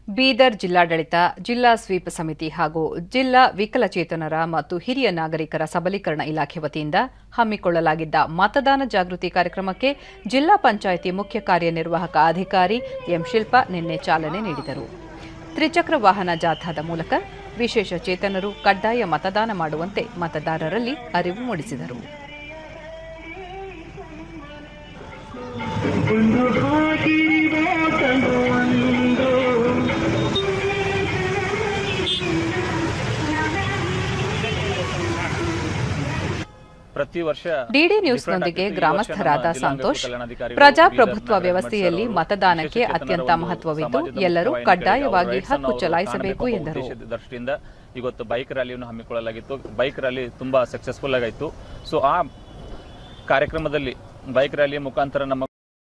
ಬೀದರ್ ಜಿಲ್ಲಾಡಳಿತ ಜಿಲ್ಲಾ ಸ್ವೀಪ್ ಸಮಿತಿ ಹಾಗೂ ಜಿಲ್ಲಾ ವಿಕಲಚೇತನರ ಮತ್ತು ಹಿರಿಯ ನಾಗರಿಕರ ಸಬಲೀಕರಣ ಇಲಾಖೆ ವತಿಯಿಂದ ಹಮ್ಮಿಕೊಳ್ಳಲಾಗಿದ್ದ ಮತದಾನ ಜಾಗೃತಿ ಕಾರ್ಯಕ್ರಮಕ್ಕೆ ಜಿಲ್ಲಾ ಪಂಚಾಯಿತಿ ಮುಖ್ಯ ಕಾರ್ಯನಿರ್ವಾಹಕ ಅಧಿಕಾರಿ ಎಂ ಶಿಲ್ಪಾ ನಿನ್ನೆ ಚಾಲನೆ ನೀಡಿದರು ತ್ರಿಚಕ್ರ ವಾಹನ ಜಾಥಾದ ಮೂಲಕ ವಿಶೇಷ ಚೇತನರು ಕಡ್ಡಾಯ ಮತದಾನ ಮಾಡುವಂತೆ ಮತದಾರರಲ್ಲಿ ಅರಿವು ಮೂಡಿಸಿದರು ಪ್ರತಿ ವರ್ಷ ಡಿಡಿ ನ್ಯೂಸ್ನೊಂದಿಗೆ ಗ್ರಾಮಸ್ಥರಾದ ಸಂತೋಷ್ ಪ್ರಜಾಪ್ರಭುತ್ವ ವ್ಯವಸ್ಥೆಯಲ್ಲಿ ಮತದಾನಕ್ಕೆ ಅತ್ಯಂತ ಮಹತ್ವವಿದ್ದು ಎಲ್ಲರೂ ಕಡ್ಡಾಯವಾಗಿ ಹಕ್ಕು ಚಲಾಯಿಸಬೇಕು ಎಂದರು ದೃಷ್ಟಿಯಿಂದ ಇವತ್ತು ಬೈಕ್ ರ್ಯಾಲಿಯನ್ನು ಹಮ್ಮಿಕೊಳ್ಳಲಾಗಿತ್ತು ಬೈಕ್ ರ್ಯಾಲಿ ತುಂಬಾ ಸಕ್ಸಸ್ಫುಲ್ ಆಗಾಯಿತು ಸೊ ಆ ಕಾರ್ಯಕ್ರಮದಲ್ಲಿ ಬೈಕ್ ರ್ಯಾಲಿಯ ಮುಖಾಂತರ ನಮ್ಮ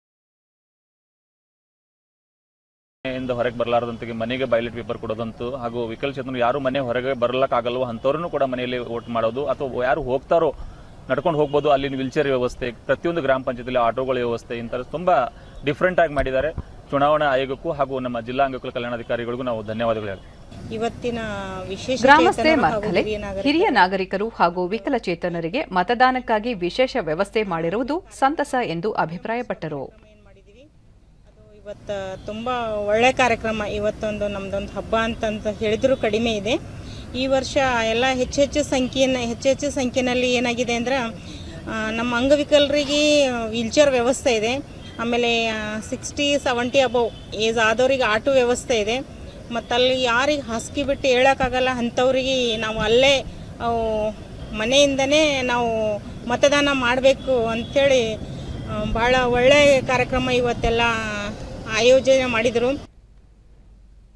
ಇಂದ ಹೊರಗೆ ಬರಲಾರದಂತೆ ಮನೆಗೆ ಬೈಲೆಟ್ ಪೇಪರ್ ಕೊಡೋದಂತು ಹಾಗೂ ವಿಕಲಚೇತನರು ಯಾರು ಮನೆ ಹೊರಗೆ ಬರಲಕ್ಕಾಗಲ್ವೋ ಅಂಥವ್ರನ್ನು ಕೂಡ ಮನೆಯಲ್ಲಿ ವೋಟ್ ಮಾಡೋದು ಅಥವಾ ಯಾರು ಹೋಗ್ತಾರೋ ನಡ್ಕೊಂಡು ಹೋಗ್ಬೋದು ಅಲ್ಲಿನ ವಿಲ್ಚೇರ್ ವ್ಯವಸ್ಥೆ ಪ್ರತಿಯೊಂದು ಗ್ರಾಮ ಪಂಚಾಯತಿಲಿ ಆಟೋಗಳ ವ್ಯವಸ್ಥೆ ಇಂಥ ತುಂಬ ಡಿಫ್ರೆಂಟ್ ಆಗಿ ಮಾಡಿದ್ದಾರೆ ಚುನಾವಣಾ ಆಯೋಗಕ್ಕೂ ಹಾಗೂ ನಮ್ಮ ಜಿಲ್ಲಾ ಅಂಗವಿಕಲ ಕಲ್ಯಾಣಾಧಿಕಾರಿಗಳಿಗೂ ನಾವು ಧನ್ಯವಾದಗಳು ಹೇಳ್ತೀವಿ ಇವತ್ತಿನ ವಿಶೇಷ ಗ್ರಾಮಸ್ಥೆ ಚೇತನರು ಹಾಗೂ ಮರ್ಖಲೆ ಹಿರಿಯ ನಾಗರಿಕರು ಹಿರಿಯ ನಾಗರಿಕರು ಹಾಗೂ ವಿಕಲಚೇತನರಿಗೆ ಮತದಾನಕ್ಕಾಗಿ ವಿಶೇಷ ವ್ಯವಸ್ಥೆ ಮಾಡಿರುವುದು ಸಂತಸ ಎಂದು ಅಭಿಪ್ರಾಯಪಟ್ಟರು ಏನ್ ಮಾಡಿದೀವಿ ಅದು ಇವತ್ತು ತುಂಬ ಒಳ್ಳೆ ಕಾರ್ಯಕ್ರಮ ಇವತ್ತೊಂದು ನಮ್ದೊಂದು ಹಬ್ಬ ಅಂತಂತ ಹೇಳಿದ್ರು ಕಡಿಮೆ ಇದೆ ಈ ವರ್ಷ ಎಲ್ಲ ಹೆಚ್ಚೆಚ್ಚು ಸಂಖ್ಯೆಯನ್ನು ಹೆಚ್ಚೆಚ್ಚು ಸಂಖ್ಯೆಯಲ್ಲಿ ಏನಾಗಿದೆ ಅಂದ್ರೆ ಆ, ನಮ್ಮ ಅಂಗವಿಕಲರಿಗೆ ವೀಲ್ಚೇರ್ ವ್ಯವಸ್ಥೆ ಇದೆ ಆಮೇಲೆ ಸಿಕ್ಸ್ಟಿ ಸೆವೆಂಟಿ ಅಬೌವ್ ಏಜ್ ಆದವ್ರಿಗೆ ಆಟೋ ವ್ಯವಸ್ಥೆ ಇದೆ ಮತ್ತು ಅಲ್ಲಿ ಯಾರಿಗೆ ಹಾಸಿಗೆ ಬಿಟ್ಟು ಹೇಳೋಕ್ಕಾಗಲ್ಲ ಅಂಥವ್ರಿಗೆ ನಾವು ಅಲ್ಲೇ ಅವು ಮನೆಯಿಂದನೇ ನಾವು ಮತದಾನ ಮಾಡಬೇಕು ಅಂಥೇಳಿ ಭಾಳ ಒಳ್ಳೆಯ ಕಾರ್ಯಕ್ರಮ ಇವತ್ತೆಲ್ಲ ಆಯೋಜನೆ ಮಾಡಿದರು